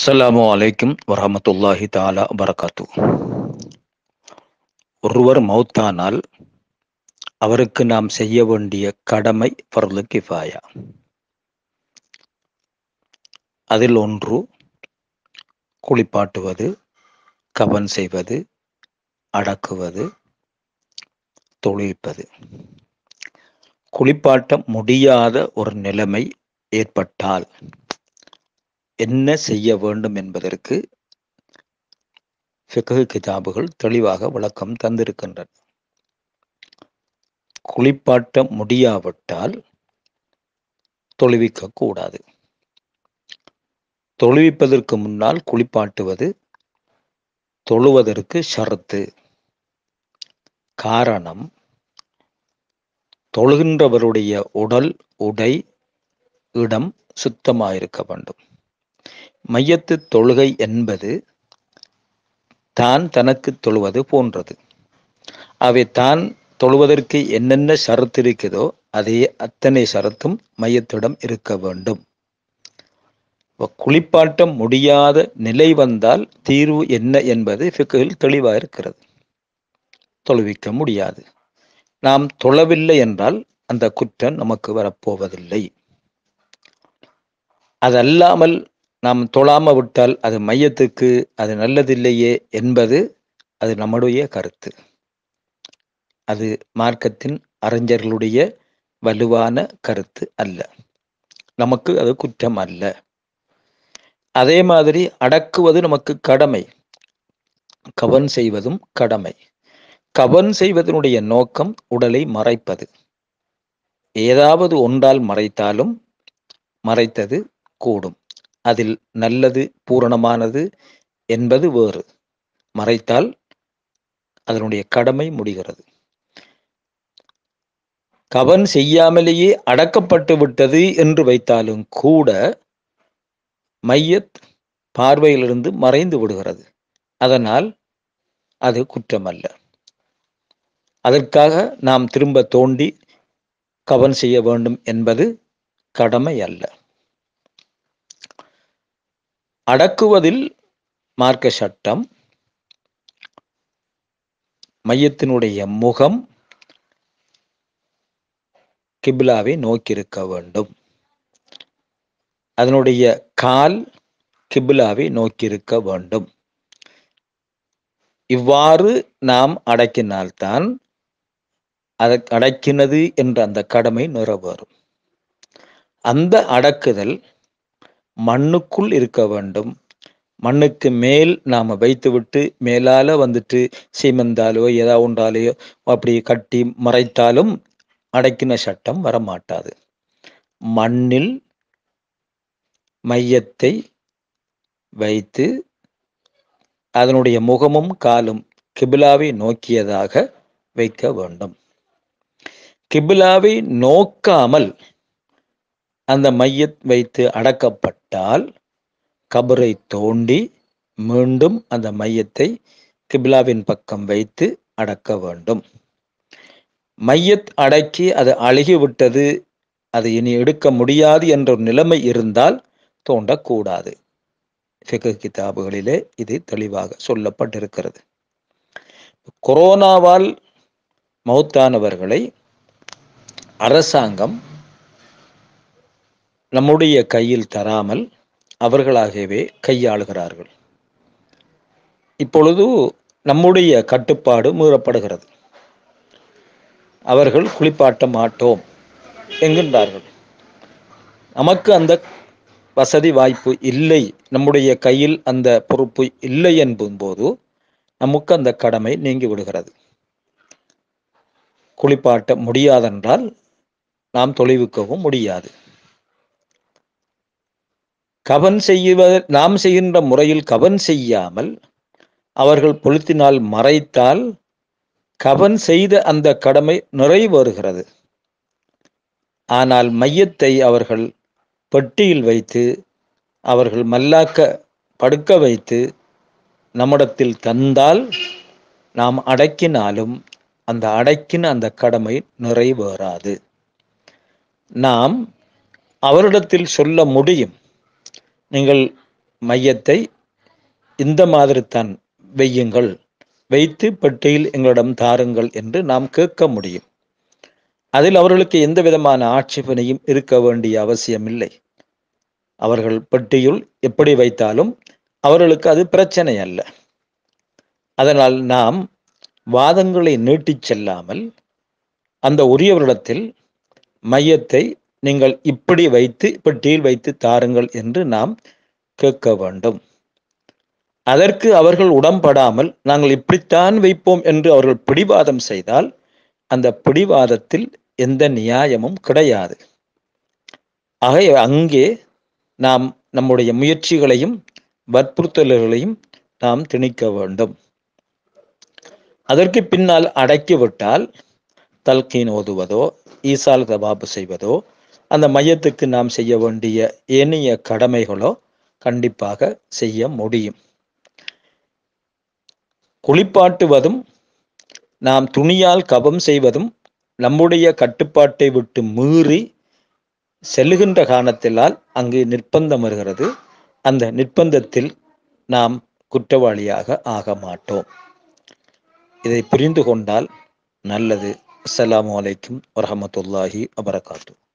அஸ்ஸலாமு அலைக்கும் வரஹமத்துல்லாஹி தாலா வரகாத்து ஒருவர் மௌத்தானால் அவருக்கு நாம் செய்ய வேண்டிய கடமை ஃபர்லு கிஃபாயா அதில் ஒன்று குளிப்பாட்டுவது கவன் செய்வது அடக்குவது தொழில்ப்பது குளிப்பாட்ட முடியாத ஒரு நிலைமை ஏற்பட்டால் என்ன செய்ய வேண்டும் என்பதற்கு ஃபிக்ஹ் கிதாபுகள் தெளிவாக விளக்கம் தந்திருக்கின்றன குளிப்பாட்ட முடியாவிட்டால் தொழுவிக்க கூடாது தொழுவிப்பதற்கு முன்னால் குளிப்பாட்டுவது தொழுவதற்கு ஷரத்து காரணம் தொழுகின்றவருடைய உடல் உடை இடம் சுத்தமாயிருக்க வேண்டும் மையத்து தொழுகை என்பது தான் தனக்கு தொழுவது போன்றது அவை தான் தொழுவதற்கு என்னென்ன ஷரத்து இருக்குதோ அதே அத்தனை ஷரத்தும் மையத்திடம் இருக்க வேண்டும் குளிப்பாட்ட முடியாத நிலை வந்தால் தீர்வு என்ன என்பது ஃபிக்கில் தெளிவாக இருக்கிறது தொழுவிக்க முடியாது நாம் தொழவில்லை என்றால் அந்த குற்றம் நமக்கு வரப்போவதில்லை அதல்லாமல் நாம் தொழாம விட்டால் அது மையத்துக்கு அது நல்லதில்லையே என்பது அது நம்முடைய கருத்து அது மார்க்கத்தின் அறிஞர்களுடைய வலுவான கருத்து அல்ல நமக்கு அது குற்றம் அல்ல அதே மாதிரி அடக்குவது நமக்கு கடமை கவன் செய்வதும் கடமை கவன் செய்வதனுடைய நோக்கம் உடலை மறைப்பது ஏதாவது ஒன்றால் மறைத்தாலும் மறைத்தது கூடும் அதில் நல்லது பூரணமானது என்பது வேறு மறைத்தால் அதனுடைய கடமை முடிகிறது கவன் செய்யாமலேயே அடக்கப்பட்டு விட்டது என்று வைத்தாலும் கூட மையத் பார்வையிலிருந்து மறைந்து விடுகிறது அதனால் அது குற்றம் அல்ல அதற்காக நாம் திரும்ப தோண்டி கவன் செய்ய வேண்டும் என்பது கடமை அல்ல அடக்குவதில் மார்க்க சட்டம் மையத்தினுடைய முகம் கிபிலாவை நோக்கியிருக்க வேண்டும் அதனுடைய கால் கிபிலாவை நோக்கியிருக்க வேண்டும் இவ்வாறு நாம் அடக்கினால்தான் அதை அடக்கினது என்ற அந்த கடமை நிறைவேறும் அந்த அடக்குதல் மண்ணுக்குள் இருக்க வேண்டும் மண்ணுக்கு மேல் நாம வைத்துவிட்டு மேலால வந்துட்டு சீமந்தாலோ ஏதா ஒன்றாலேயோ அப்படி கட்டி மறைத்தாலும் அடக்கின சட்டம் வரமாட்டாது மண்ணில் மையத்தை வைத்து அதனுடைய முகமும் காலும் கிபிலாவை நோக்கியதாக வைக்க வேண்டும் கிபிலாவை நோக்காமல் அந்த மையத் வைத்து அடக்கப்பட்டால் கபரை தோண்டி மீண்டும் அந்த மையத்தை கிபிலாவின் பக்கம் வைத்து அடக்க வேண்டும் மையத் அடக்கி அது அழுகிவிட்டது அது இனி எடுக்க முடியாது என்ற ஒரு நிலைமை இருந்தால் தோண்டக்கூடாது ஃபிகு கிதாபுகளிலே இது தெளிவாக சொல்லப்பட்டிருக்கிறது கொரோனாவால் மௌத்தானவர்களை அரசாங்கம் நம்முடைய கையில் தராமல் அவர்களாகவே கையாளுகிறார்கள் இப்பொழுது நம்முடைய கட்டுப்பாடு மீறப்படுகிறது அவர்கள் குளிப்பாட்ட மாட்டோம் என்கின்றார்கள் நமக்கு அந்த வசதி வாய்ப்பு இல்லை நம்முடைய கையில் அந்த பொறுப்பு இல்லை என்பதும்போது நமக்கு அந்த கடமை நீங்கி விடுகிறது குளிப்பாட்ட முடியாதென்றால் நாம் தொலைவுக்கவும் முடியாது கவன் செய்வ நாம் செய்கின்ற முறையில் கவன் செய்யாமல் அவர்கள் பொழுத்தினால் மறைத்தால் கவன் செய்த அந்த கடமை நிறைவேறுகிறது ஆனால் மையத்தை அவர்கள் பெட்டியில் வைத்து அவர்கள் மல்லாக்க படுக்க வைத்து நம்மிடத்தில் தந்தால் நாம் அடக்கினாலும் அந்த அடக்கின அந்த கடமை நிறைவேறாது நாம் அவரிடத்தில் சொல்ல முடியும் நீங்கள் மையத்தை இந்த மாதிரி தான் வையுங்கள் வைத்து பெட்டியில் எங்களிடம் தாருங்கள் என்று நாம் கேட்க முடியும் அதில் அவர்களுக்கு எந்த விதமான ஆட்சேபனையும் இருக்க வேண்டிய அவசியமில்லை அவர்கள் பெட்டியுள் எப்படி வைத்தாலும் அவர்களுக்கு அது பிரச்சனை அல்ல அதனால் நாம் வாதங்களை நீட்டிச் செல்லாமல் அந்த உரியவரிடத்தில் மையத்தை நீங்கள் இப்படி வைத்து பெட்டியில் வைத்து தாருங்கள் என்று நாம் கேட்க வேண்டும் அதற்கு அவர்கள் உடம்படாமல் நாங்கள் இப்படித்தான் வைப்போம் என்று அவர்கள் பிடிவாதம் செய்தால் அந்த பிடிவாதத்தில் எந்த நியாயமும் கிடையாது ஆக அங்கே நாம் நம்முடைய முயற்சிகளையும் வற்புறுத்தல்களையும் நாம் திணிக்க வேண்டும் அதற்கு பின்னால் அடக்கிவிட்டால் தல்கீன் ஓதுவதோ ஈசால் தவாபு செய்வதோ அந்த மையத்துக்கு நாம் செய்ய வேண்டிய ஏனைய கடமைகளோ கண்டிப்பாக செய்ய முடியும் குளிப்பாட்டுவதும் நாம் துணியால் கபம் செய்வதும் நம்முடைய கட்டுப்பாட்டை விட்டு மீறி செல்லுகின்ற காரணத்திலால் அங்கு நிர்பந்தம் வருகிறது அந்த நிர்பந்தத்தில் நாம் குற்றவாளியாக ஆக மாட்டோம் இதை புரிந்து கொண்டால் நல்லது அஸ்ஸலாமு அலைக்கும் வரஹமத்துல்லாஹி வபரகாத்து